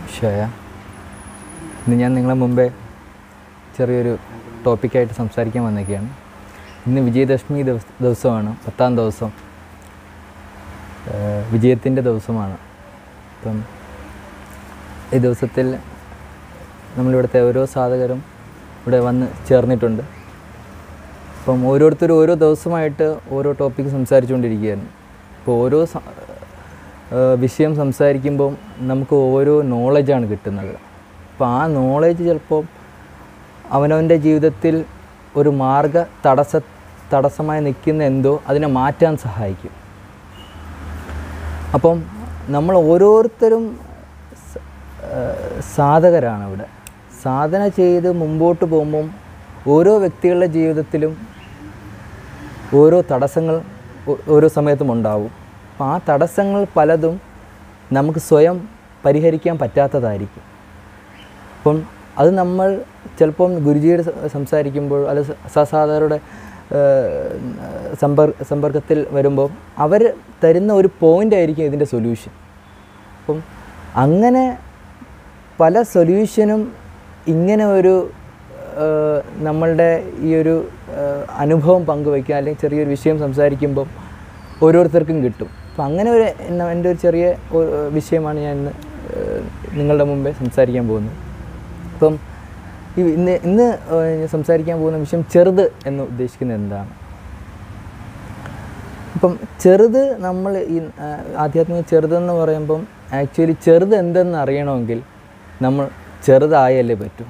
ഷയ ഇന്ന് ഞാൻ നിങ്ങളെ മുമ്പേ ചെറിയൊരു ടോപ്പിക്കായിട്ട് സംസാരിക്കാൻ വന്നേക്കുകയാണ് ഇന്ന് വിജയദശമി ദിവസ ദിവസമാണ് പത്താം ദിവസം വിജയത്തിൻ്റെ ദിവസമാണ് അപ്പം ഈ ദിവസത്തിൽ നമ്മളിവിടുത്തെ ഓരോ സാധകരും ഇവിടെ വന്ന് ചേർന്നിട്ടുണ്ട് അപ്പം ഓരോരുത്തരും ഓരോ ദിവസമായിട്ട് ഓരോ ടോപ്പിക്ക് സംസാരിച്ചുകൊണ്ടിരിക്കുകയാണ് ഇപ്പോൾ ഓരോ സ- ഏഹ് വിഷയം സംസാരിക്കുമ്പം നമുക്ക് ഓരോ നോളജാണ് കിട്ടുന്നത് അപ്പോൾ ആ നോളജ് ചിലപ്പോൾ അവനവൻ്റെ ജീവിതത്തിൽ ഒരു മാർഗ തടസ്സ തടസ്സമായി നിൽക്കുന്ന എന്തോ അതിനെ മാറ്റാൻ സഹായിക്കും അപ്പം നമ്മൾ ഓരോരുത്തരും സ- ഏഹ് സാധകരാണ് ഇവിടെ സാധന ചെയ്ത് മുമ്പോട്ട് പോകുമ്പം ഓരോ വ്യക്തികളുടെ ജീവിതത്തിലും ഓരോ തടസ്സങ്ങൾ ഓ- ഓരോ സമയത്തും ഉണ്ടാവും അപ്പം ആ തടസ്സങ്ങൾ പലതും നമുക്ക് സ്വയം പരിഹരിക്കാൻ പറ്റാത്തതായിരിക്കും അപ്പം അത് നമ്മൾ ചിലപ്പം ഗുരുജിയുടെ സ- സംസാരിക്കുമ്പോൾ അല്ല സ- സസാധാരുടെ സമ്പർ സമ്പർക്കത്തിൽ വരുമ്പോൾ അവർ തരുന്ന ഒരു പോയിൻ്റ് ആയിരിക്കും ഇതിൻ്റെ സൊല്യൂഷൻ അപ്പം അങ്ങനെ പല സൊല്യൂഷനും ഇങ്ങനെ ഒരു ഏഹ്, നമ്മളുടെ ഈ ഒരു ഏഹ്, അനുഭവം പങ്കുവയ്ക്കുക അല്ലെങ്കിൽ ചെറിയൊരു വിഷയം സംസാരിക്കുമ്പം ഓരോരുത്തർക്കും കിട്ടും അപ്പം അങ്ങനെ ഒരു എന്ന- എൻ്റെ ഒരു ചെറിയ ഒരു വിഷയമാണ് ഞാൻ ഇന്ന് ഏഹ്, നിങ്ങളുടെ മുമ്പേ സംസാരിക്കാൻ പോകുന്നത് അപ്പം ഈ ഇന്ന് ഇന്ന് ഏഹ്, ഞാൻ സംസാരിക്കാൻ പോകുന്ന വിഷയം ചെറുത് എന്ന് ഉദ്ദേശിക്കുന്നത് എന്താണ് ഇപ്പം ചെറുത് നമ്മൾ ഈ ആ, ആധ്യാത്മിക ചെറുതെന്ന് പറയുമ്പം ആക്ച്വലി ചെറുത് എന്തെന്ന് അറിയണമെങ്കിൽ നമ്മൾ ചെറുതായല്ലേ പറ്റൂ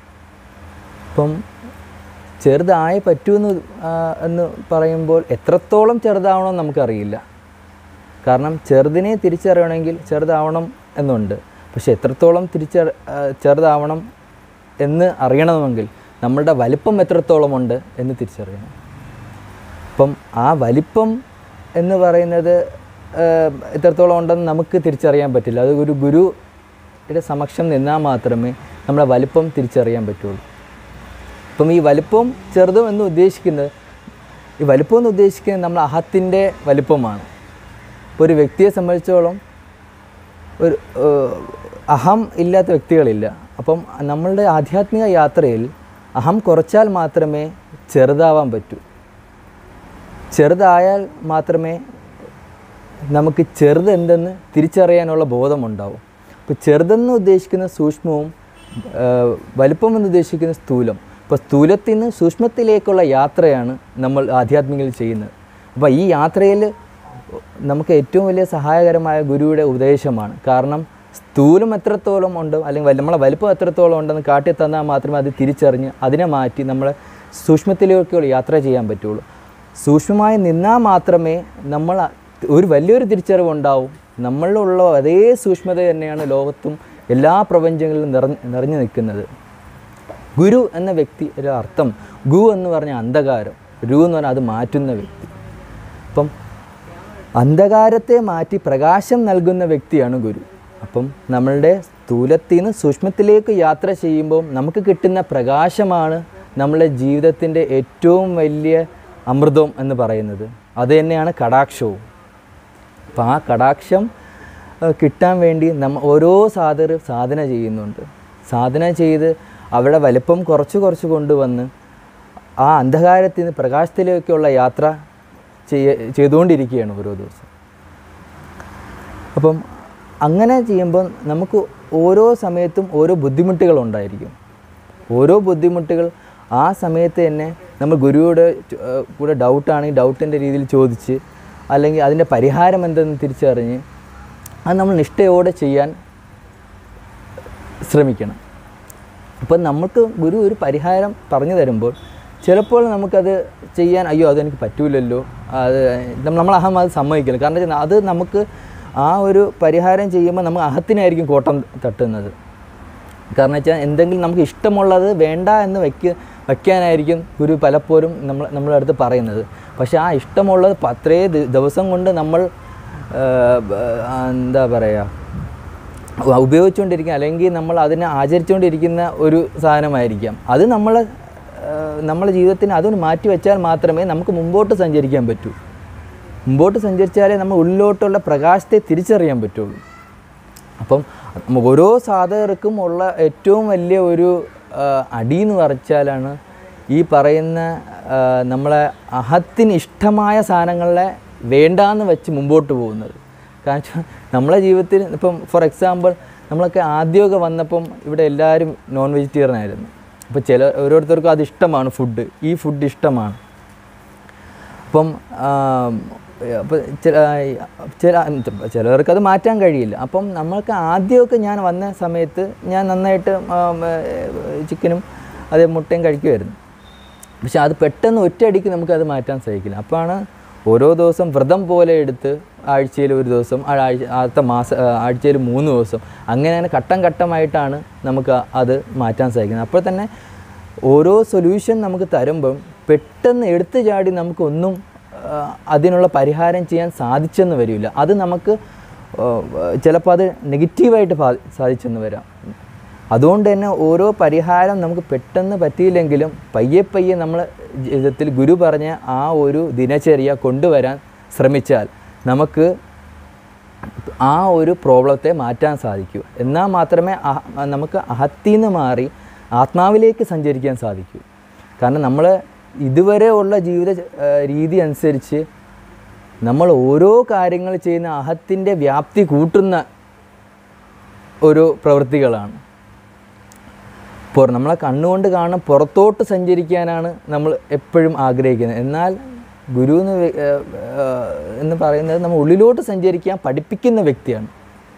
ഇപ്പം ചെറുതായേ പറ്റൂന്ന് ആ, എന്ന് പറയുമ്പോൾ എത്രത്തോളം ചെറുതാവണമെന്ന് നമുക്കറിയില്ല കാരണം ചെറുതിനെ തിരിച്ചറിയണമെങ്കിൽ ചെറുതാവണം എന്നുണ്ട് പക്ഷെ എത്രത്തോളം തിരിച്ചറി ആ, ചെറുതാവണം എന്ന് അറിയണമെങ്കിൽ നമ്മളുടെ വലിപ്പം എത്രത്തോളം ഉണ്ട് എന്ന് തിരിച്ചറിയണം അപ്പം ആ വലിപ്പം എന്ന് പറയുന്നത് ഏഹ്, എത്രത്തോളം ഉണ്ടെന്ന് നമുക്ക് തിരിച്ചറിയാൻ പറ്റില്ല അത് ഒരു ഗുരുയുടെ സമക്ഷം നിന്നാൽ മാത്രമേ നമ്മളെ വലിപ്പം തിരിച്ചറിയാൻ പറ്റുള്ളൂ അപ്പം ഈ വലിപ്പം ചെറുതും എന്ന് ഉദ്ദേശിക്കുന്നത് ഈ വലിപ്പം എന്ന് ഉദ്ദേശിക്കുന്നത് നമ്മൾ അഹത്തിൻ്റെ വലിപ്പമാണ് ഇപ്പോൾ ഒരു വ്യക്തിയെ സംബന്ധിച്ചോളം ഒരു ഏഹ്, അഹം ഇല്ലാത്ത വ്യക്തികളില്ല അപ്പം നമ്മളുടെ ആധ്യാത്മിക യാത്രയിൽ അഹം കുറച്ചാൽ മാത്രമേ ചെറുതാവാൻ പറ്റൂ ചെറുതായാൽ മാത്രമേ നമുക്ക് ചെറുത് എന്തെന്ന് തിരിച്ചറിയാനുള്ള ബോധമുണ്ടാവും അപ്പോൾ ചെറുതെന്ന് ഉദ്ദേശിക്കുന്ന സൂക്ഷ്മവും ആ, വലിപ്പം എന്ന് ഉദ്ദേശിക്കുന്ന സ്ഥൂലം അപ്പോൾ സ്ഥൂലത്തിൽ നിന്ന് സൂക്ഷ്മത്തിലേക്കുള്ള യാത്രയാണ് നമ്മൾ ആധ്യാത്മികയിൽ ചെയ്യുന്നത് അപ്പോൾ ഈ യാത്രയിൽ നമുക്ക് ഏറ്റവും വലിയ സഹായകരമായ ഗുരുവിടെ ഉപദേശമാണ് കാരണം സ്ഥൂലം എത്രത്തോളം ഉണ്ട് അല്ലെങ്കിൽ വല- നമ്മളെ വലിപ്പം എത്രത്തോളം ഉണ്ടെന്ന് കാട്ടി തന്നാൽ മാത്രമേ അത് തിരിച്ചറിഞ്ഞ് അതിനെ മാറ്റി നമ്മളെ സൂക്ഷ്മത്തിലേക്കുള്ള യാത്ര ചെയ്യാൻ പറ്റുള്ളൂ സൂക്ഷ്മമായി നിന്നാൽ മാത്രമേ നമ്മൾ അ- ഒരു വലിയൊരു തിരിച്ചറിവുണ്ടാവും നമ്മളിലുള്ള അതേ സൂക്ഷ്മത തന്നെയാണ് ലോകത്തും എല്ലാ പ്രപഞ്ചങ്ങളിലും നിറഞ്ഞ് നിറഞ്ഞു നിൽക്കുന്നത് ഗുരു എന്ന വ്യക്തിയുടെ അർത്ഥം ഗു എന്ന് പറഞ്ഞ അന്ധകാരം രു എന്ന് പറഞ്ഞാൽ അത് മാറ്റുന്ന വ്യക്തി അപ്പം അന്ധകാരത്തെ മാറ്റി പ്രകാശം നൽകുന്ന വ്യക്തിയാണ് ഗുരു അപ്പം നമ്മളുടെ സ്ഥൂലത്തിൽ നിന്ന് സൂക്ഷ്മത്തിലേക്ക് യാത്ര ചെയ്യുമ്പോൾ നമുക്ക് കിട്ടുന്ന പ്രകാശമാണ് നമ്മളുടെ ജീവിതത്തിൻ്റെ ഏറ്റവും വലിയ അമൃതം എന്ന് പറയുന്നത് അത് തന്നെയാണ് കടാക്ഷവും അപ്പം ആ കടാക്ഷം ഏഹ്, കിട്ടാൻ വേണ്ടി നമ്മ ഓരോ സാധകർ സാധന ചെയ്യുന്നുണ്ട് സാധന ചെയ്ത് അവരുടെ വലിപ്പം കുറച്ച് കുറച്ച് കൊണ്ടുവന്ന് ആ അന്ധകാരത്തിൽ നിന്ന് പ്രകാശത്തിലേക്കുള്ള യാത്ര ചെയ്യ ചെയ്തുകൊണ്ടിരിക്കുകയാണ് ഓരോ ദിവസം അപ്പം അങ്ങനെ ചെയ്യുമ്പോൾ നമുക്ക് ഓരോ സമയത്തും ഓരോ ബുദ്ധിമുട്ടുകൾ ഉണ്ടായിരിക്കും ഓരോ ബുദ്ധിമുട്ടുകൾ ആ സമയത്ത് തന്നെ നമ്മൾ ഗുരുவோട് ചോ- ഏഹ് കൂടെ ഡൗട്ടാണെങ്കിൽ ഡൗട്ടിൻ്റെ രീതിയിൽ ചോദിച്ച് അല്ലെങ്കിൽ അതിൻ്റെ പരിഹാരം എന്തെന്ന് തിരിച്ചറിഞ്ഞ് അത് നമ്മൾ നിഷ്ഠയോടെ ചെയ്യാൻ ശ്രമിക്കണം അപ്പം നമുക്ക് ഗുരു ഒരു പരിഹാരം പറഞ്ഞു തരുമ്പോൾ ചിലപ്പോൾ നമുക്കത് ചെയ്യാൻ അയ്യോ അതെനിക്ക് പറ്റൂലല്ലോ അത് നമ്മൾ അഹം അത് സമ്മതിക്കില്ല കാരണം വെച്ചാൽ അത് നമുക്ക് ആ ഒരു പരിഹാരം ചെയ്യുമ്പോൾ നമുക്ക് അഹത്തിനായിരിക്കും കോട്ടം തട്ടുന്നത് കാരണം വെച്ചാൽ എന്തെങ്കിലും നമുക്ക് ഇഷ്ടമുള്ളത് വേണ്ട എന്ന് വയ്ക്ക വയ്ക്കാനായിരിക്കും ഗുരു പലപ്പോഴും നമ്മൾ നമ്മുടെ അടുത്ത് പറയുന്നത് പക്ഷേ ആ ഇഷ്ടമുള്ളത് പ- അത്രേ ദി- ദിവസം കൊണ്ട് നമ്മൾ ആ, ബ- ആ, എന്താ പറയുക ഉ- ഉപയോഗിച്ചുകൊണ്ടിരിക്കുക അല്ലെങ്കിൽ നമ്മൾ അതിനെ ആചരിച്ചുകൊണ്ടിരിക്കുന്ന ഒരു സാധനമായിരിക്കാം അത് നമ്മൾ നമ്മളെ ജീവിതത്തിന് അതൊന്ന് മാറ്റി വെച്ചാൽ മാത്രമേ നമുക്ക് മുമ്പോട്ട് സഞ്ചരിക്കാൻ പറ്റൂ മുമ്പോട്ട് സഞ്ചരിച്ചാലേ നമ്മൾ ഉള്ളിലോട്ടുള്ള പ്രകാശത്തെ തിരിച്ചറിയാൻ പറ്റുള്ളൂ അപ്പം നമ്മ- ഓരോ സാധകർക്കും ഉള്ള ഏറ്റവും വലിയ ഒരു ആ, അടി എന്ന് പറച്ചാലാണ് ഈ പറയുന്ന ആ, നമ്മളെ അഹത്തിന് ഇഷ്ടമായ സാധനങ്ങളെ വേണ്ടാന്ന് വെച്ച് മുമ്പോട്ട് പോകുന്നത് കാരണം വെച്ചാൽ നമ്മളെ ജീവിതത്തിൽ ഇപ്പം ഫോർ എക്സാമ്പിൾ നമ്മളൊക്കെ ആദ്യമൊക്കെ വന്നപ്പം ഇവിടെ എല്ലാവരും നോൺ വെജിറ്റേറിയൻ ആയിരുന്നു അപ്പോൾ ചില ഓരോരുത്തർക്കും അത് ഇഷ്ടമാണ് ഫുഡ് ഈ ഫുഡ് ഇഷ്ടമാണ് അപ്പം അപ്പം ചില ചില ചിലവർക്ക് അത് മാറ്റാൻ കഴിയില്ല അപ്പം നമ്മൾക്ക് ആദ്യമൊക്കെ ഞാൻ വന്ന സമയത്ത് ഞാൻ നന്നായിട്ട് ചിക്കനും അതേ മുട്ടയും കഴിക്കുമായിരുന്നു പക്ഷെ അത് പെട്ടെന്ന് ഒറ്റയടിക്ക് നമുക്കത് മാറ്റാൻ സാധിക്കില്ല അപ്പോഴാണ് ഓരോ ദിവസം വ്രതം പോലെ എടുത്ത് ആഴ്ചയിൽ ഒരു ദിവസം ആ ആഴ്ച അടുത്ത മാസം ആഴ്ചയിൽ മൂന്ന് ദിവസം അങ്ങനെ അങ്ങനെ ഘട്ടം ഘട്ടമായിട്ടാണ് നമുക്ക് അത് മാറ്റാൻ സാധിക്കുന്നത് അപ്പോൾ തന്നെ ഓരോ സൊല്യൂഷൻ നമുക്ക് തരുമ്പം പെട്ടെന്ന് എടുത്തു ചാടി നമുക്കൊന്നും ആ, അതിനുള്ള പരിഹാരം ചെയ്യാൻ സാധിച്ചെന്ന് വരില്ല അത് നമുക്ക് ചിലപ്പോൾ അത് നെഗറ്റീവായിട്ട് ബാ- സാധിച്ചെന്ന് വരാം അതുകൊണ്ട് തന്നെ ഓരോ പരിഹാരം നമുക്ക് പെട്ടെന്ന് പറ്റിയില്ലെങ്കിലും പയ്യെ പയ്യെ നമ്മൾ ജീവിതത്തിൽ ഗുരു പറഞ്ഞ ആ ഒരു ദിനചര്യ കൊണ്ടുവരാൻ ശ്രമിച്ചാൽ നമുക്ക് ആ ഒരു പ്രോബ്ലത്തെ മാറ്റാൻ സാധിക്കൂ എന്നാൽ മാത്രമേ അഹ- നമുക്ക് അഹത്തിന്ന് മാറി ആത്മാവിലേക്ക് സഞ്ചരിക്കാൻ സാധിക്കൂ കാരണം നമ്മൾ ഇതുവരെ ഉള്ള ജീവിത ഏഹ്, രീതി അനുസരിച്ച് നമ്മൾ ഓരോ കാര്യങ്ങൾ ചെയ്യുന്ന അഹത്തിൻ്റെ വ്യാപ്തി കൂട്ടുന്ന ഒരു പ്രവൃത്തികളാണ് പുറ നമ്മളെ കണ്ണുകൊണ്ട് കാണുന്ന പുറത്തോട്ട് സഞ്ചരിക്കാനാണ് നമ്മൾ എപ്പോഴും ആഗ്രഹിക്കുന്നത് എന്നാൽ ഗുരു എന്ന് വെ- ഏഹ് ഏഹ് എന്ന് പറയുന്നത് നമ്മൾ ഉള്ളിലോട്ട് സഞ്ചരിക്കാൻ പഠിപ്പിക്കുന്ന വ്യക്തിയാണ്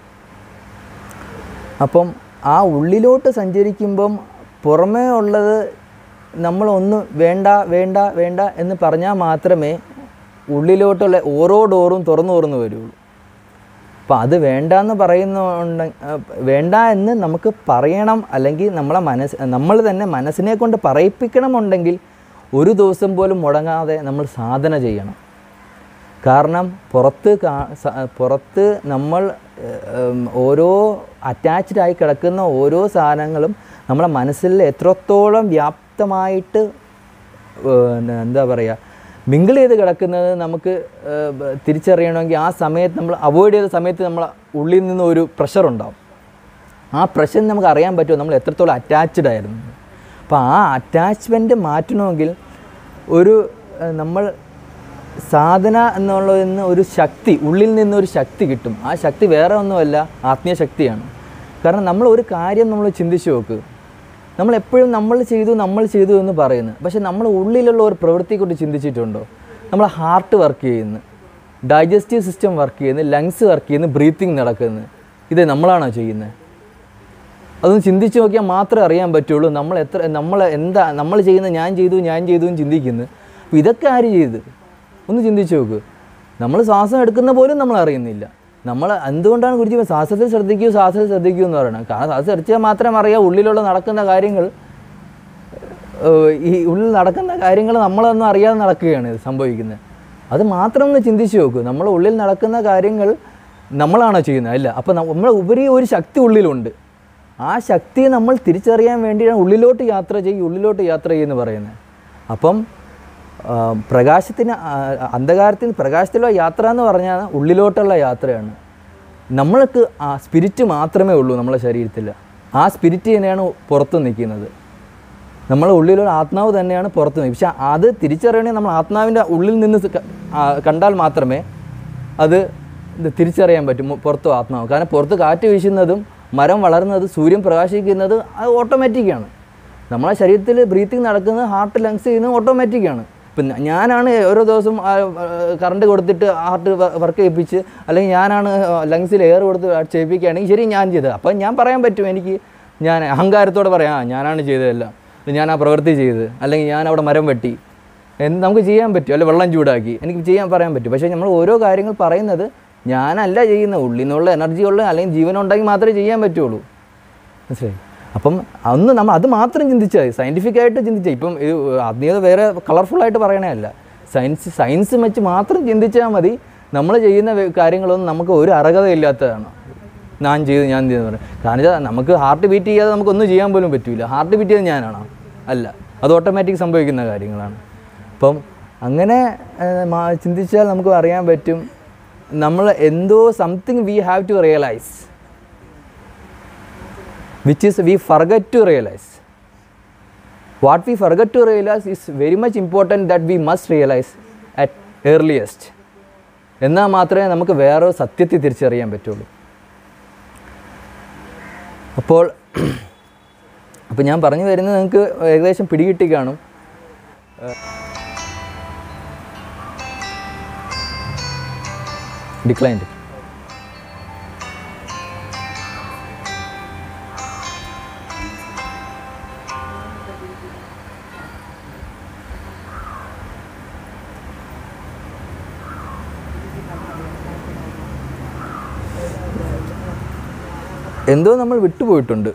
അപ്പം ആ ഉള്ളിലോട്ട് സഞ്ചരിക്കുമ്പം പുറമേ ഉള്ളത് നമ്മളൊന്ന് വേണ്ട വേണ്ട വേണ്ട എന്ന് പറഞ്ഞാൽ മാത്രമേ ഉള്ളിലോട്ടുള്ള ഓരോ ഡോറും തുറന്നു തുറന്നു വരുള്ളൂ അപ്പം അത് വേണ്ട എന്ന് പറയുന്നുണ്ട് വേണ്ട എന്ന് നമുക്ക് പറയണം അല്ലെങ്കിൽ നമ്മളെ മനസ്സ് നമ്മൾ തന്നെ മനസ്സിനെ കൊണ്ട് പറയിപ്പിക്കണമുണ്ടെങ്കിൽ ഒരു ദിവസം പോലും മുടങ്ങാതെ നമ്മൾ സാധന ചെയ്യണം കാരണം പുറത്ത് കാ സ- പുറത്ത് നമ്മൾ ഏം, ഓരോ അറ്റാച്ച്ഡ് ആയി കിടക്കുന്ന ഓരോ സാധനങ്ങളും നമ്മളെ മനസ്സിൽ എത്രത്തോളം വ്യാപ്തമായിട്ട് ഏഹ്, എന്താ പറയുക മിങ്കിൾ ചെയ്ത് കിടക്കുന്നത് നമുക്ക് ഏഹ്, ബ- തിരിച്ചറിയണമെങ്കിൽ ആ സമയത്ത് നമ്മൾ അവോയ്ഡ് ചെയ്ത സമയത്ത് നമ്മൾ ഉള്ളിൽ നിന്ന് ഒരു പ്രഷർ ഉണ്ടാവും ആ പ്രഷർ നമുക്ക് അറിയാൻ പറ്റുമോ നമ്മൾ എത്രത്തോളം അറ്റാച്ച്ഡ് ആയിരുന്നു അപ്പോൾ ആ അറ്റാച്ച്മെൻറ്റ് മാറ്റണമെങ്കിൽ ഒരു ഏഹ്, നമ്മൾ സാധന എന്നുള്ളതിൽ നിന്ന് ഒരു ശക്തി ഉള്ളിൽ നിന്നൊരു ശക്തി കിട്ടും ആ ശക്തി വേറെ ഒന്നുമല്ല ആത്മീയ ശക്തിയാണ് കാരണം നമ്മൾ ഒരു കാര്യം നമ്മൾ ചിന്തിച്ച് നോക്ക് നമ്മൾ എപ്പോഴും നമ്മൾ ചെയ്തു നമ്മൾ ചെയ്തു എന്ന് പറയുന്നു പക്ഷെ നമ്മൾ ഉള്ളിലുള്ള ഒരു പ്രവൃത്തിയെക്കുറിച്ച് ചിന്തിച്ചിട്ടുണ്ടോ നമ്മൾ ഹാർട്ട് വർക്ക് ചെയ്യുന്നു ഡൈജസ്റ്റീവ് സിസ്റ്റം വർക്ക് ചെയ്യുന്നു ലങ്സ് വർക്ക് ചെയ്യുന്നു ബ്രീത്തിങ് നടക്കുന്നു ഇത് നമ്മളാണോ ചെയ്യുന്നത് അതൊന്ന് ചിന്തിച്ച് നോക്കിയാൽ മാത്രമേ അറിയാൻ പറ്റുള്ളൂ നമ്മൾ എത്ര നമ്മൾ എന്താ നമ്മൾ ചെയ്യുന്ന ഞാൻ ചെയ്തു ഞാൻ ചെയ്തു എന്ന് ചിന്തിക്കുന്നു അപ്പോൾ ഇതൊക്കെ ആര് ചെയ്ത് ഒന്ന് ചിന്തിച്ച് നോക്ക് നമ്മൾ ശ്വാസം എടുക്കുന്ന പോലും നമ്മൾ അറിയുന്നില്ല നമ്മൾ എന്തുകൊണ്ടാണ് ഗുരുജി ശ്വാസത്തിൽ ശ്രദ്ധിക്കൂ ശ്വാസത്തിൽ ശ്രദ്ധിക്കൂ എന്ന് പറയുന്നത് കാരണം ശ്വാസം ശ്രദ്ധിച്ചാൽ മാത്രമേ അറിയാം ഉള്ളിലുള്ള നടക്കുന്ന കാര്യങ്ങൾ ഏഹ് ഈ ഉള്ളിൽ നടക്കുന്ന കാര്യങ്ങൾ നമ്മളൊന്നും അറിയാതെ നടക്കുകയാണ് ഇത് സംഭവിക്കുന്നത് അത് മാത്രം ഒന്ന് ചിന്തിച്ച് നോക്കൂ നമ്മൾ ഉള്ളിൽ നടക്കുന്ന കാര്യങ്ങൾ നമ്മളാണോ ചെയ്യുന്നത് അല്ല അപ്പോൾ നമ്മൾ ഉപരി ഒരു ശക്തി ഉള്ളിലുണ്ട് ആ ശക്തിയെ നമ്മൾ തിരിച്ചറിയാൻ വേണ്ടിയാണ് ഉള്ളിലോട്ട് യാത്ര ചെയ്യും ഉള്ളിലോട്ട് യാത്ര ചെയ്യുമെന്ന് പറയുന്നത് അപ്പം ആ, പ്രകാശത്തിന് ആ, അന്ധകാരത്തിന് പ്രകാശത്തിലുള്ള യാത്ര എന്ന് പറഞ്ഞാൽ ഉള്ളിലോട്ടുള്ള യാത്രയാണ് നമ്മൾക്ക് ആ സ്പിരിറ്റ് മാത്രമേ ഉള്ളൂ നമ്മളെ ശരീരത്തിൽ ആ സ്പിരിറ്റ് തന്നെയാണ് പുറത്ത് നിൽക്കുന്നത് നമ്മളെ ഉള്ളിലുള്ള ആത്മാവ് തന്നെയാണ് പുറത്ത് നിൽക്കുന്നത് പക്ഷെ അത് തിരിച്ചറിയണമെങ്കിൽ നമ്മൾ ആത്മാവിൻ്റെ ഉള്ളിൽ നിന്ന് ക- ആ, കണ്ടാൽ മാത്രമേ അത് ഇത് തിരിച്ചറിയാൻ പറ്റും മു- പുറത്ത് ആത്മാവ് കാരണം പുറത്ത് കാറ്റ് വീശുന്നതും മരം വളർന്നതും സൂര്യൻ പ്രകാശിക്കുന്നത് അത് ഓട്ടോമാറ്റിക്കാണ് നമ്മളെ ശരീരത്തിൽ ബ്രീത്തിങ് നടക്കുന്നത് ഹാർട്ട് ലങ്സ് ചെയ്യുന്നത് ഓട്ടോമാറ്റിക്കാണ് ഇപ്പം ഞ- ഞാനാണ് ഓരോ ദിവസം കറണ്ട് കൊടുത്തിട്ട് ഹാർട്ട് വർക്ക് ചെയ്യിപ്പിച്ച് അല്ലെങ്കിൽ ഞാനാണ് ലങ്സിൽ എയർ കൊടുത്ത് ചെയ്യിപ്പിക്കുകയാണെങ്കിൽ ശരി ഞാൻ ചെയ്തത് അപ്പം ഞാൻ പറയാൻ പറ്റും എനിക്ക് ഞാൻ അഹങ്കാരത്തോടെ പറയാം "ആ, ഞാനാണ് ചെയ്തതെല്ലാം ഞാൻ ആ പ്രവൃത്തി ചെയ്ത് അല്ലെങ്കിൽ ഞാൻ അവിടെ മരം വെട്ടി എന്ന് നമുക്ക് ചെയ്യാൻ പറ്റും അല്ലെങ്കിൽ വെള്ളം ചൂടാക്കി എനിക്ക് ചെയ്യാൻ പറയാൻ പറ്റും പക്ഷേ നമ്മൾ ഓരോ കാര്യങ്ങൾ പറയുന്നത് ഞാനല്ല ചെയ്യുന്ന ഉള്ളിൽ നിന്നുള്ള എനർജി ഉള്ള അല്ലെങ്കിൽ ജീവനുണ്ടെങ്കിൽ മാത്രമേ ചെയ്യാൻ പറ്റുള്ളൂ മനസ്സിലായി അപ്പം അന്ന് നമ്മൾ അത് മാത്രം ചിന്തിച്ചാൽ മതി സയൻറ്റിഫിക് ആയിട്ട് ചിന്തിച്ചാൽ ഇപ്പം ഇത് ആത്മീയത വേറെ കളർഫുള്ളായിട്ട് പറയണേ അല്ല സയൻസ് സയൻസ് വെച്ച് മാത്രം ചിന്തിച്ചാൽ മതി നമ്മൾ ചെയ്യുന്ന വേ- കാര്യങ്ങളൊന്നും നമുക്ക് ഒരു അർഹതയില്ലാത്തതാണ് ഞാൻ ചെയ്തു ഞാൻ ചെയ്തു പറയും കാരണം വെച്ചാൽ നമുക്ക് ഹാർട്ട് ബീറ്റ് ചെയ്യാതെ നമുക്കൊന്നും ചെയ്യാൻ പോലും പറ്റില്ല ഹാർട്ട് ബീറ്റ് ചെയ്ത് ഞാനാണോ അല്ല അത് ഓട്ടോമാറ്റിക് സംഭവിക്കുന്ന കാര്യങ്ങളാണ് അപ്പം അങ്ങനെ ഏഹ്, മാ- ചിന്തിച്ചാൽ നമുക്ക് അറിയാൻ പറ്റും നമ്മൾ എന്തോ something we have to realise which is we forget to realize. What we forget to realize is very much important that we must realize at earliest. എന്നാൽ മാത്രമേ നമുക്ക് വേറെ സത്യത്തെ തിരിച്ചറിയാൻ പറ്റുള്ളൂ അപ്പോൾ അപ്പോൾ ഞാൻ പറഞ്ഞു വരുന്നത് നിങ്ങൾക്ക് ഏകദേശം പിടികിട്ടി കാണും ഡിക്ലൈൻഡ് എന്തോ നമ്മൾ വിട്ടുപോയിട്ടുണ്ട്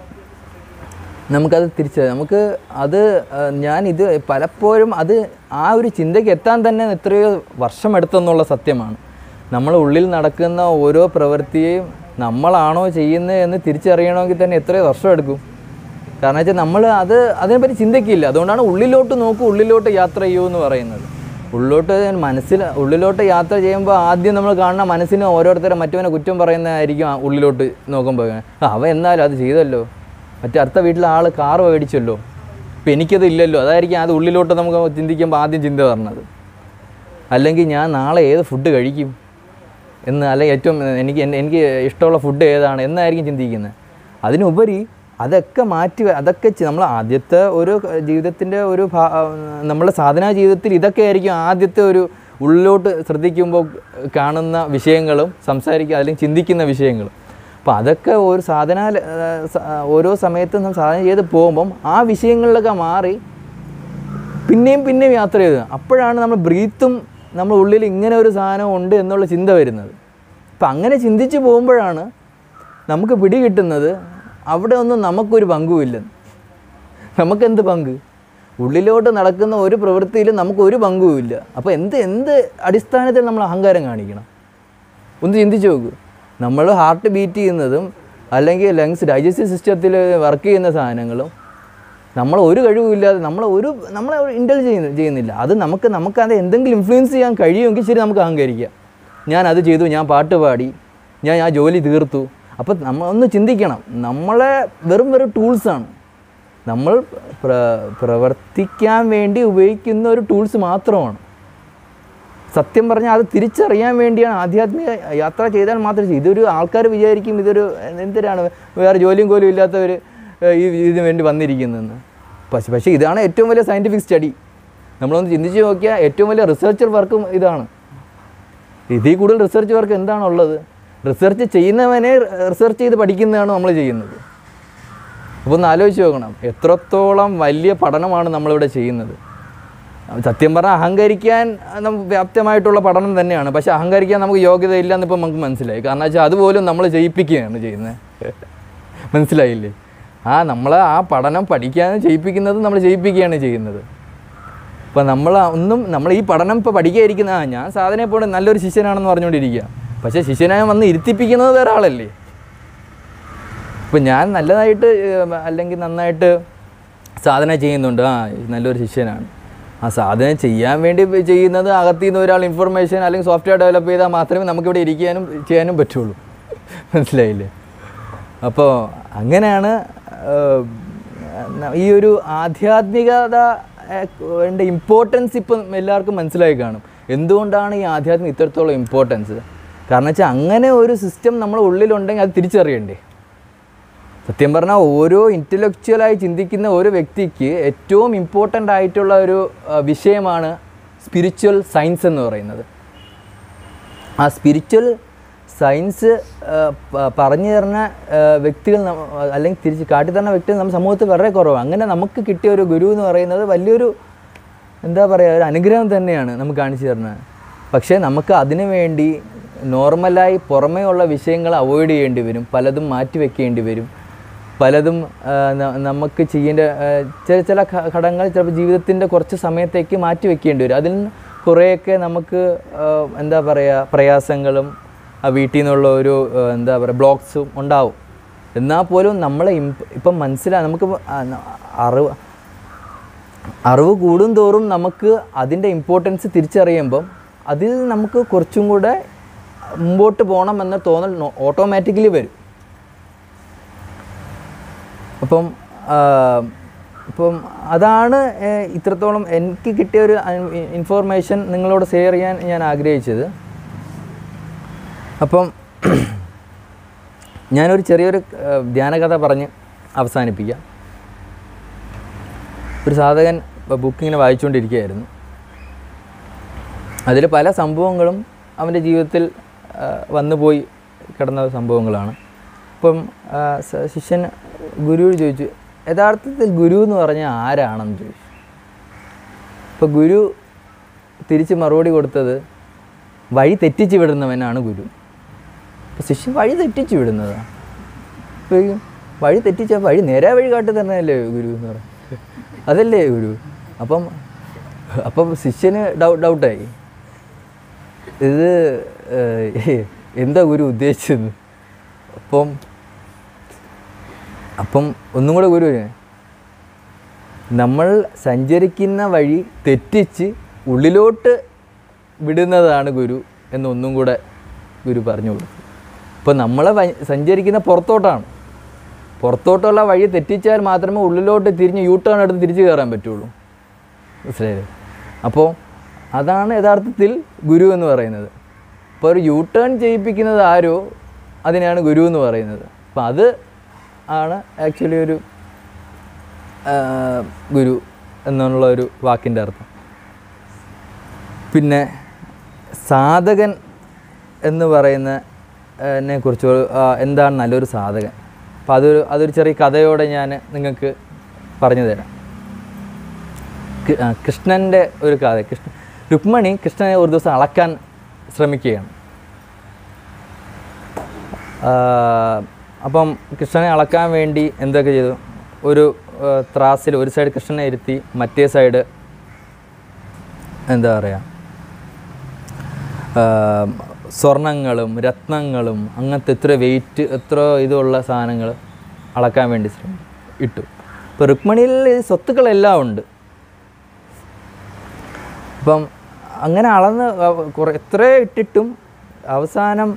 നമുക്കത് തിരിച്ച് നമുക്ക് അത് ആ, ഞാൻ ഇത് പലപ്പോഴും അത് ആ ഒരു ചിന്തയ്ക്ക് എത്താൻ തന്നെ എത്രയോ വർഷമെടുത്തെന്നുള്ള സത്യമാണ് നമ്മൾ ഉള്ളിൽ നടക്കുന്ന ഓരോ പ്രവൃത്തിയെയും നമ്മളാണോ ചെയ്യുന്നത് എന്ന് തിരിച്ചറിയണമെങ്കിൽ തന്നെ എത്രയോ വർഷം എടുക്കും കാരണം വെച്ചാൽ നമ്മൾ അത് അതിനെപ്പറ്റി ചിന്തിക്കില്ല അതുകൊണ്ടാണ് ഉള്ളിലോട്ട് നോക്കൂ ഉള്ളിലോട്ട് യാത്ര ചെയ്യൂ എന്ന് പറയുന്നത് ഉള്ളിലോട്ട് മനസ്സിൽ ഉള്ളിലോട്ട് യാത്ര ചെയ്യുമ്പോൾ ആദ്യം നമ്മൾ കാണുന്ന മനസ്സിന് ഓരോരുത്തരെ മറ്റവനെ കുറ്റം പറയുന്നതായിരിക്കും ആ ഉള്ളിലോട്ട് നോക്കുമ്പോൾ ആ, അവൻ എന്നാലും അത് ചെയ്തല്ലോ മറ്റേ അടുത്ത വീട്ടിലെ ആൾ കാർ മേടിച്ചല്ലോ ഇപ്പം എനിക്കത് ഇല്ലല്ലോ അതായിരിക്കും അത് ഉള്ളിലോട്ട് നമുക്ക് ചിന്തിക്കുമ്പോൾ ആദ്യം ചിന്ത പറഞ്ഞത് അല്ലെങ്കിൽ ഞാൻ നാളെ ഏത് ഫുഡ് കഴിക്കും എന്ന് അല്ലെങ്കിൽ ഏറ്റവും എനിക്ക് എന്നെ- എനിക്ക് ഇഷ്ടമുള്ള ഫുഡ് ഏതാണ് എന്നായിരിക്കും ചിന്തിക്കുന്നത് അതിനുപരി അതൊക്കെ മാറ്റി വെ- അതൊക്കെ നമ്മൾ ആദ്യത്തെ ഒരു ജീവിതത്തിൻ്റെ ഒരു ഭാ- നമ്മുടെ സാധനാ ജീവിതത്തിൽ ഇതൊക്കെ ആയിരിക്കും ആദ്യത്തെ ഒരു ഉള്ളിലോട്ട് ശ്രദ്ധിക്കുമ്പോൾ കാണുന്ന വിഷയങ്ങളും സംസാരിക്കുക അല്ലെങ്കിൽ ചിന്തിക്കുന്ന വിഷയങ്ങളും അപ്പോൾ അതൊക്കെ ഒരു സാധന ഓരോ സമയത്തും നമ്മൾ സാധന ചെയ്ത് പോകുമ്പം ആ വിഷയങ്ങളിലൊക്കെ മാറി പിന്നെയും പിന്നെയും യാത്ര ചെയ്ത് അപ്പോഴാണ് നമ്മൾ ബ്രീത്തും നമ്മുടെ ഉള്ളിൽ ഇങ്ങനെ ഒരു സാധനം ഉണ്ട് എന്നുള്ള ചിന്ത വരുന്നത് അപ്പം അങ്ങനെ ചിന്തിച്ച് പോകുമ്പോഴാണ് നമുക്ക് പിടി കിട്ടുന്നത് അവിടെ ഒന്നും നമുക്കൊരു പങ്കുമില്ലെന്ന് നമുക്കെന്ത് പങ്ക് ഉള്ളിലോട്ട് നടക്കുന്ന ഒരു പ്രവൃത്തിയിലും നമുക്ക് ഒരു പങ്കുമില്ല അപ്പോൾ എന്ത് എന്ത് അടിസ്ഥാനത്തിൽ നമ്മൾ അഹങ്കാരം കാണിക്കണം ഒന്ന് ചിന്തിച്ച് നോക്കൂ നമ്മൾ ഹാർട്ട് ബീറ്റ് ചെയ്യുന്നതും അല്ലെങ്കിൽ ലങ്സ് ഡൈജസ്റ്റീവ് സിസ്റ്റത്തിൽ വർക്ക് ചെയ്യുന്ന സാധനങ്ങളും നമ്മൾ ഒരു കഴിവുമില്ലാതെ നമ്മൾ ഒരു നമ്മളെ ഇൻ്റൽ ചെയ്യുന്ന ചെയ്യുന്നില്ല അത് നമുക്ക് നമുക്ക് അത് എന്തെങ്കിലും ഇൻഫ്ലുവൻസ് ചെയ്യാൻ കഴിയുമെങ്കിൽ ശരി നമുക്ക് അഹങ്കരിക്കാം ഞാൻ അത് ചെയ്തു ഞാൻ പാട്ട് പാടി ഞാൻ ആ ജോലി തീർത്തു അപ്പോൾ നമ്മൾ ഒന്ന് ചിന്തിക്കണം നമ്മളെ വെറും വെറും ടൂൾസാണ് നമ്മൾ പ്ര പ്രവർത്തിക്കാൻ വേണ്ടി ഉപയോഗിക്കുന്ന ഒരു ടൂൾസ് മാത്രമാണ് സത്യം പറഞ്ഞാൽ അത് തിരിച്ചറിയാൻ വേണ്ടിയാണ് ആധ്യാത്മിക യാത്ര ചെയ്താൽ മാത്രമേ ചെയ്യൂ. ഇതൊരു ആൾക്കാർ വിചാരിക്കും ഇതൊരു എന്തിനാണ് വേറെ ജോലിയും കോലും ഇല്ലാത്തവർ ഈ ഇതിന് വേണ്ടി വന്നിരിക്കുന്നതെന്ന് പക്ഷേ പക്ഷേ ഇതാണ് ഏറ്റവും വലിയ സയൻറ്റിഫിക് സ്റ്റഡി നമ്മളൊന്ന് ചിന്തിച്ച് നോക്കിയാൽ ഏറ്റവും വലിയ റിസർച്ചർ വർക്കും ഇതാണ് ഇതിൽ കൂടുതൽ റിസർച്ച് വർക്ക് എന്താണുള്ളത് റിസർച്ച് ചെയ്യുന്നവനെ റിസർച്ച് ചെയ്ത് പഠിക്കുന്നതാണ് നമ്മൾ ചെയ്യുന്നത് അപ്പോൾ ഒന്ന് ആലോചിച്ച് നോക്കണം എത്രത്തോളം വലിയ പഠനമാണ് നമ്മളിവിടെ ചെയ്യുന്നത് സത്യം പറഞ്ഞാൽ അഹങ്കരിക്കാൻ നമുക്ക് വ്യാപ്തമായിട്ടുള്ള പഠനം തന്നെയാണ് പക്ഷേ അഹങ്കരിക്കാൻ നമുക്ക് യോഗ്യത ഇല്ലെന്ന് ഇപ്പം നമുക്ക് മനസ്സിലായി കാരണം വെച്ചാൽ അതുപോലും നമ്മൾ ചെയ്യിപ്പിക്കുകയാണ് ചെയ്യുന്നത് മനസ്സിലായില്ലേ ആ നമ്മളെ ആ പഠനം പഠിക്കാൻ ചെയ്യിപ്പിക്കുന്നത് നമ്മൾ ചെയ്യിപ്പിക്കുകയാണ് ചെയ്യുന്നത് അപ്പോൾ നമ്മൾ ഒന്നും നമ്മൾ ഈ പഠനം ഇപ്പോൾ പഠിക്കാതിരിക്കുന്ന ആ ഞാൻ സാധനയെ പോലെ നല്ലൊരു ശിഷ്യനാണെന്ന് പറഞ്ഞുകൊണ്ടിരിക്കുക പക്ഷേ ശിഷ്യനായി വന്ന് ഇരുത്തിപ്പിക്കുന്നത് വേറെ ആളല്ലേ ഇപ്പം ഞാൻ നല്ലതായിട്ട് ഏഹ്, അല്ലെങ്കിൽ നന്നായിട്ട് സാധന ചെയ്യുന്നുണ്ട് ആ നല്ലൊരു ശിഷ്യനാണ് ആ സാധന ചെയ്യാൻ വേണ്ടി ഇപ്പൊ ചെയ്യുന്നത് അകത്തു നിന്ന് ഒരാൾ ഇൻഫർമേഷൻ അല്ലെങ്കിൽ സോഫ്റ്റ്വെയർ ഡെവലപ്പ് ചെയ്താൽ മാത്രമേ നമുക്കിവിടെ ഇരിക്കാനും ചെയ്യാനും പറ്റുള്ളൂ മനസ്സിലായില്ലേ അപ്പോൾ അങ്ങനെയാണ് ഏഹ്, ന- ഈ ഒരു ആധ്യാത്മികത ൻ്റെ ഇമ്പോർട്ടൻസ് ഇപ്പം എല്ലാവർക്കും മനസ്സിലായി കാണും എന്തുകൊണ്ടാണ് ഈ ആധ്യാത്മികം ഇത്രത്തോളം ഇമ്പോർട്ടൻസ് കാരണം വെച്ചാൽ അങ്ങനെ ഒരു സിസ്റ്റം നമ്മുടെ ഉള്ളിലുണ്ടെങ്കിൽ അത് തിരിച്ചറിയണ്ടേ സത്യം പറഞ്ഞാൽ ഓരോ ഇൻ്റലക്ച്വലായി ചിന്തിക്കുന്ന ഒരു വ്യക്തിക്ക് ഏറ്റവും ഇമ്പോർട്ടൻ്റ് ആയിട്ടുള്ള ഒരു ആ, വിഷയമാണ് സ്പിരിച്വൽ സയൻസ് എന്ന് പറയുന്നത് ആ സ്പിരിച്വൽ സയൻസ് പറഞ്ഞു തരുന്ന ആ, വ്യക്തികൾ നമ്മ- അല്ലെങ്കിൽ തിരിച്ച് കാട്ടിത്തരുന്ന വ്യക്തികൾ നമ്മുടെ സമൂഹത്തിൽ വളരെ കുറവാണ് അങ്ങനെ നമുക്ക് കിട്ടിയ ഒരു ഗുരു എന്ന് പറയുന്നത് വലിയൊരു എന്താ പറയുക ഒരു അനുഗ്രഹം തന്നെയാണ് നമുക്ക് കാണിച്ചു തരുന്നത് പക്ഷേ നമുക്ക് അതിനു വേണ്ടി നോർമലായി പുറമേ ഉള്ള വിഷയങ്ങൾ അവോയ്ഡ് ചെയ്യേണ്ടി വരും പലതും മാറ്റി വെക്കേണ്ടി വരും പലതും ആ, ന- നമുക്ക് ചെയ്യേണ്ട ആ, ചില ചില ഘ- ഘടകങ്ങൾ ചിലപ്പോൾ ജീവിതത്തിൻ്റെ കുറച്ച് സമയത്തേക്ക് മാറ്റി വെക്കേണ്ടി വരും അതിൽ നിന്ന് കുറേയൊക്കെ നമുക്ക് ആ, എന്താ പറയുക പ്രയാസങ്ങളും ആ വീട്ടിൽ നിന്നുള്ള ഒരു ആ, എന്താ പറയുക ബ്ലോക്സും ഉണ്ടാവും എന്നാൽ പോലും നമ്മളെ ഇമ്പ് ഇപ്പം മനസ്സിലാ നമുക്ക് ആ, ന- അറിവ് അറിവ് കൂടും തോറും നമുക്ക് അതിൻ്റെ ഇമ്പോർട്ടൻസ് തിരിച്ചറിയുമ്പം അതിൽ നമുക്ക് കുറച്ചും കൂടെ മുമ്പോട്ട് പോകണം എന്ന തോന്നൽ ഓട്ടോമാറ്റിക്കലി വരും അപ്പം ആ, ഇപ്പം അതാണ് ഏഹ്, ഇത്രത്തോളം എനിക്ക് കിട്ടിയ ഒരു ഇൻഫോർമേഷൻ നിങ്ങളോട് ഷെയർ ചെയ്യാൻ ഞാൻ ആഗ്രഹിച്ചത് അപ്പം ഞാനൊരു ചെറിയൊരു ഏഹ്, ധ്യാനകഥ പറഞ്ഞ് അവസാനിപ്പിക്കാം ഒരു സാധകൻ ബുക്ക് ഇങ്ങനെ വായിച്ചുകൊണ്ടിരിക്കുകയായിരുന്നു അതിൽ പല സംഭവങ്ങളും അവൻ്റെ ജീവിതത്തിൽ ആ, വന്നുപോയി കിടന്ന സംഭവങ്ങളാണ് അപ്പം ആ, സ- ശിഷ്യൻ ഗുരുവോട് ചോദിച്ചു യഥാർത്ഥത്തിൽ ഗുരു എന്ന് പറഞ്ഞാൽ ആരാണെന്ന് ചോദിച്ചു അപ്പോൾ ഗുരു തിരിച്ച് മറുപടി കൊടുത്തത് വഴി തെറ്റിച്ച് വിടുന്നവനാണ് ഗുരു അപ്പോൾ ശിഷ്യൻ വഴി തെറ്റിച്ച് വിടുന്നതാണ് അപ്പോൾ ഈ വഴി തെറ്റിച്ച വഴി നേരെ വഴി കാട്ടി തന്നെയല്ലേ ഗുരു എന്ന് പറയുന്നത് അതല്ലേ ഗുരു അപ്പം അപ്പം ശിഷ്യന് ഡൗ ഡൗട്ടായി ഇത് ഏഹ്, എന്താ ഗുരു ഉദ്ദേശിച്ചത് അപ്പം അപ്പം ഒന്നും കൂടെ ഗുരു നമ്മൾ സഞ്ചരിക്കുന്ന വഴി തെറ്റിച്ച് ഉള്ളിലോട്ട് വിടുന്നതാണ് ഗുരു എന്നൊന്നും കൂടെ ഗുരു പറഞ്ഞു കൊടുത്തു അപ്പോൾ നമ്മളെ വ- സഞ്ചരിക്കുന്ന പുറത്തോട്ടാണ് പുറത്തോട്ടുള്ള വഴി തെറ്റിച്ചാൽ മാത്രമേ ഉള്ളിലോട്ട് തിരിഞ്ഞ് യൂ ടേൺ എടുത്ത് തിരിച്ചു കയറാൻ പറ്റുള്ളൂ മനസ്സിലായില്ലേ അപ്പോൾ അതാണ് യഥാർത്ഥത്തിൽ ഗുരു എന്ന് പറയുന്നത് അപ്പോൾ ഒരു യൂ ടേൺ ചെയ്യിപ്പിക്കുന്നത് ആരോ അതിനെയാണ് ഗുരു എന്ന് പറയുന്നത് അപ്പോൾ അത് ആണ് ആക്ച്വലി ഒരു ആ, ഗുരു എന്നുള്ള ഒരു വാക്കിൻ്റെ അർത്ഥം പിന്നെ സാധകൻ എന്ന് പറയുന്ന നെ കുറിച്ച് എന്താണ് നല്ലൊരു സാധകൻ അപ്പോൾ അതൊരു അതൊരു ചെറിയ കഥയോടെ ഞാൻ നിങ്ങൾക്ക് പറഞ്ഞു തരാം കൃ- ആ, കൃഷ്ണൻ്റെ ഒരു കഥ കൃഷ്ണ രുക്മിണി കൃഷ്ണനെ ഒരു ദിവസം അളക്കാൻ ശ്രമിക്കുകയാണ് ആ, അപ്പം കൃഷ്ണനെ അളക്കാൻ വേണ്ടി എന്തൊക്കെ ചെയ്തു ഒരു ത്രാസിൽ ഒരു സൈഡ് കൃഷ്ണനെ ഇരുത്തി മറ്റേ സൈഡ് എന്താ പറയുക സ്വർണങ്ങളും രത്നങ്ങളും അങ്ങനത്തെ എത്ര വെയിറ്റ് എത്ര ഇതുള്ള സാധനങ്ങൾ അളക്കാൻ വേണ്ടി ശ്രമി ഇട്ടു ഇപ്പോൾ രുക്മിണിയിൽ ഈ സ്വത്തുക്കളെല്ലാം ഉണ്ട് അപ്പം അങ്ങനെ അളന്ന് അവ- കുറെ എത്ര ഇട്ടിട്ടും അവസാനം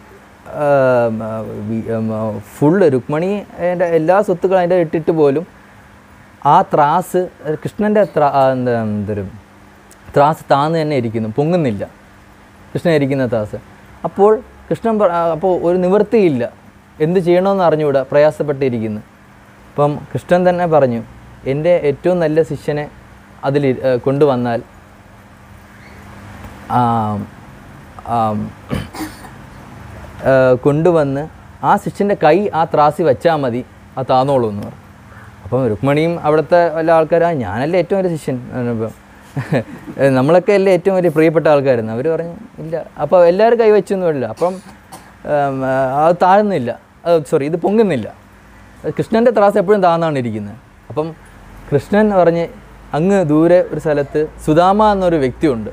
ഫുള്ള് രുക്മിണി അതിൻ്റെ എല്ലാ സ്വത്തുക്കളും അതിൻ്റെ ഇട്ടിട്ട് പോലും ആ ത്രാസ് കൃഷ്ണൻ്റെ ത്രാ ആ, എന്താ എന്തൊരു ത്രാസ് താന്ന് തന്നെ ഇരിക്കുന്നു പൊങ്ങുന്നില്ല കൃഷ്ണൻ ഇരിക്കുന്ന ത്രാസ് അപ്പോൾ കൃഷ്ണൻ പറ- ആ, അപ്പോൾ ഒരു നിവൃത്തിയില്ല എന്ത് ചെയ്യണമെന്ന് അറിഞ്ഞുകൂടാ പ്രയാസപ്പെട്ടിരിക്കുന്നു അപ്പം കൃഷ്ണൻ തന്നെ പറഞ്ഞു എൻ്റെ ഏറ്റവും നല്ല ശിഷ്യനെ അതിൽ ഇ- ഏ, കൊണ്ടുവന്നാൽ ആം, ആം, ഏ, കൊണ്ടുവന്ന് ആ ശിഷ്യൻ്റെ കൈ ആ ത്രാസി വെച്ചാൽ മതി ആ താന്നോളൂ എന്ന് പറഞ്ഞു അപ്പം രുക്മിണിയും അവിടുത്തെ വല്ല ആൾക്കാരാ ഞാനല്ലേ ഏറ്റവും വലിയ ശിഷ്യൻ ഇപ്പം നമ്മളൊക്കെ അല്ലേ ഏറ്റവും വലിയ പ്രിയപ്പെട്ട ആൾക്കാരുന്നു അവർ പറഞ്ഞു ഇല്ല അപ്പോൾ എല്ലാവരും കൈവച്ചൊന്നുമില്ല അപ്പം ഉം, അത് താഴ്ന്നില്ല സോറി ഇത് പൊങ്ങുന്നില്ല കൃഷ്ണൻ്റെ ത്രാസ് എപ്പോഴും താന്നാണ് ഇരിക്കുന്നത് അപ്പം കൃഷ്ണൻ പറഞ്ഞ് അങ്ങ് ദൂരെ ഒരു സ്ഥലത്ത് സുദാമ എന്നൊരു വ്യക്തിയുണ്ട്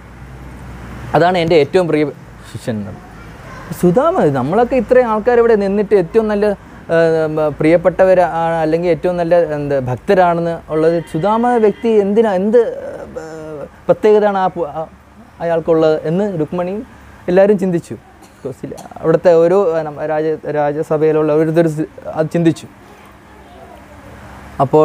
അതാണ് എൻ്റെ ഏറ്റവും പ്രിയ ശിഷ്യൻ സുധാമ നമ്മളൊക്കെ ഇത്രയും ആൾക്കാർ ഇവിടെ നിന്നിട്ട് ഏറ്റവും നല്ല ആ, പ്രിയപ്പെട്ടവർ അല്ലെങ്കിൽ ഏറ്റവും നല്ല എന്താ ഭക്തരാണെന്ന് ഉള്ളത് സുധാമ വ്യക്തി എന്തിനാ എന്ത് ആ, പ്രത്യേകതയാണ് ആ പു- ആ- അയാൾക്കുള്ളത് എന്ന് രുക്മിണിയും എല്ലാവരും ചിന്തിച്ചു Because ഇല്ല, അവിടുത്തെ ഓരോ ആ, നമ്മ രാജ രാജ്യസഭയിലുള്ള ഓരോരുത്തർ അത് ചിന്തിച്ചു അപ്പോൾ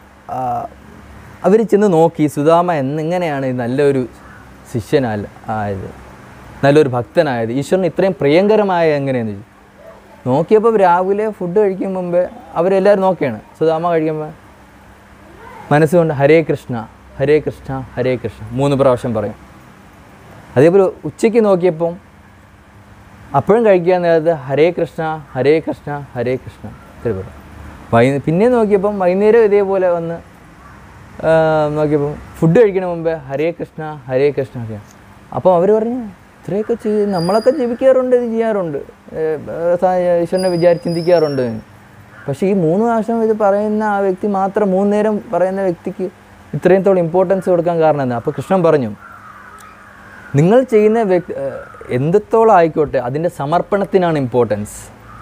അവർ ചെന്ന് നോക്കി സുധാമ എന്നിങ്ങനെയാണ് ഈ നല്ലൊരു ശിഷ്യനല്ല ആയത് നല്ലൊരു ഭക്തനായത് ഈശ്വരന് ഇത്രയും പ്രിയങ്കരമായ എങ്ങനെയെന്ന് ചോദിച്ചു നോക്കിയപ്പോൾ രാവിലെ ഫുഡ് കഴിക്കും മുമ്പേ അവരെല്ലാവരും നോക്കിയാണ് സുധാമ കഴിക്കുമ്പോൾ മനസ്സുകൊണ്ട് ഹരേ കൃഷ്ണ ഹരേ കൃഷ്ണ ഹരേ കൃഷ്ണ മൂന്ന് പ്രാവശ്യം പറയും അതേപോലെ ഉച്ചയ്ക്ക് നോക്കിയപ്പം അപ്പോഴും കഴിക്കാൻ നേരത്ത് ഹരേ കൃഷ്ണ ഹരേ കൃഷ്ണ ഹരേ കൃഷ്ണ ഇത്തിരി പറയും വൈ പിന്നെ നോക്കിയപ്പം വൈകുന്നേരം ഇതേപോലെ വന്ന് ആ, നോക്കിയപ്പം ഫുഡ് കഴിക്കണ മുമ്പേ ഹരേ കൃഷ്ണ ഹരേ കൃഷ്ണ ഹരേ അപ്പോൾ അവർ പറഞ്ഞു ഇത്രയൊക്കെ ചെയ്ത് നമ്മളൊക്കെ ജപിക്കാറുണ്ട് ഇത് ചെയ്യാറുണ്ട് ഏ, ഏ, സാ- ഈശ്വരനെ വിചാരിച്ച് ചിന്തിക്കാറുണ്ട് പക്ഷേ ഈ മൂന്ന് പ്രാവശ്യം ഇത് പറയുന്ന ആ വ്യക്തി മാത്രം മൂന്ന് നേരം പറയുന്ന വ്യക്തിക്ക് ഇത്രയും ഇമ്പോർട്ടൻസ് കൊടുക്കാൻ കാരണം എന്താ അപ്പോൾ കൃഷ്ണൻ പറഞ്ഞു നിങ്ങൾ ചെയ്യുന്ന വ്യക്തി എന്തൊത്തോളം ആയിക്കോട്ടെ അതിൻ്റെ സമർപ്പണത്തിനാണ് ഇമ്പോർട്ടൻസ്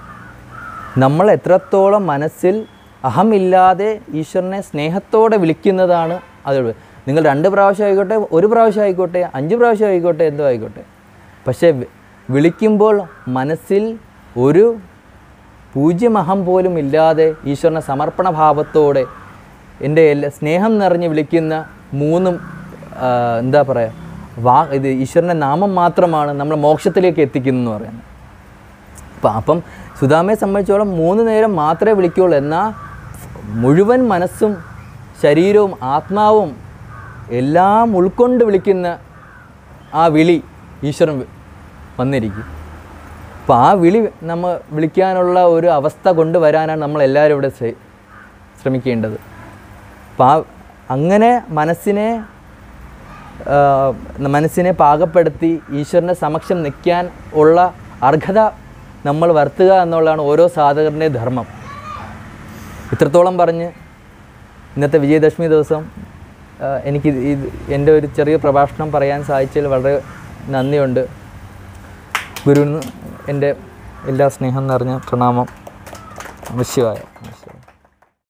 നമ്മൾ എത്രത്തോളം മനസ്സിൽ അഹമില്ലാതെ ഈശ്വരനെ സ്നേഹത്തോടെ വിളിക്കുന്നതാണ് അത് നിങ്ങൾ രണ്ട് പ്രാവശ്യം ആയിക്കോട്ടെ ഒരു പ്രാവശ്യം ആയിക്കോട്ടെ അഞ്ച് പ്രാവശ്യം ആയിക്കോട്ടെ എന്തോ ആയിക്കോട്ടെ പക്ഷേ വി- വിളിക്കുമ്പോൾ മനസ്സിൽ ഒരു പൂജ്യമഹം പോലും ഇല്ലാതെ ഈശ്വരനെ സമർപ്പണ ഭാവത്തോടെ എൻ്റെ എല്ലാ സ്നേഹം നിറഞ്ഞ് വിളിക്കുന്ന മൂന്നും ആ, എന്താ പറയുക വാ ഇത് ഈശ്വരൻ്റെ നാമം മാത്രമാണ് നമ്മൾ മോക്ഷത്തിലേക്ക് എത്തിക്കുന്നതെന്ന് പറയുന്നത് അപ്പം അപ്പം സുധാമയെ സംബന്ധിച്ചോളം മൂന്ന് നേരം മാത്രമേ വിളിക്കുകയുള്ളൂ എന്നാൽ മുഴുവൻ മനസ്സും ശരീരവും ആത്മാവും എല്ലാം ഉൾക്കൊണ്ട് വിളിക്കുന്ന ആ വിളി ഈശ്വരൻ വി- വന്നിരിക്കും അപ്പോൾ ആ വിളി നമ്മൾ വിളിക്കാനുള്ള ഒരു അവസ്ഥ കൊണ്ടുവരാനാണ് നമ്മൾ എല്ലാവരും ഇവിടെ ശ്ര- ശ്രമിക്കേണ്ടത് അപ്പോൾ ആ അങ്ങനെ മനസ്സിനെ ആ, മനസ്സിനെ പാകപ്പെടുത്തി ഈശ്വരൻ്റെ സമക്ഷം നിൽക്കാൻ ഉള്ള അർഹത നമ്മൾ വരുത്തുക എന്നുള്ളതാണ് ഓരോ സാധകരുടെയും ധർമ്മം ഇത്രത്തോളം പറഞ്ഞ് ഇന്നത്തെ വിജയദശമി ദിവസം ആ, എനിക്ക് ഇത് ഇത് എൻ്റെ ഒരു ചെറിയ പ്രഭാഷണം പറയാൻ സാധിച്ചതിൽ വളരെ നന്ദിയുണ്ട് ഗുരുവിന് എൻ്റെ എല്ലാ സ്നേഹം നിറഞ്ഞ പ്രണാമം നമശിവായ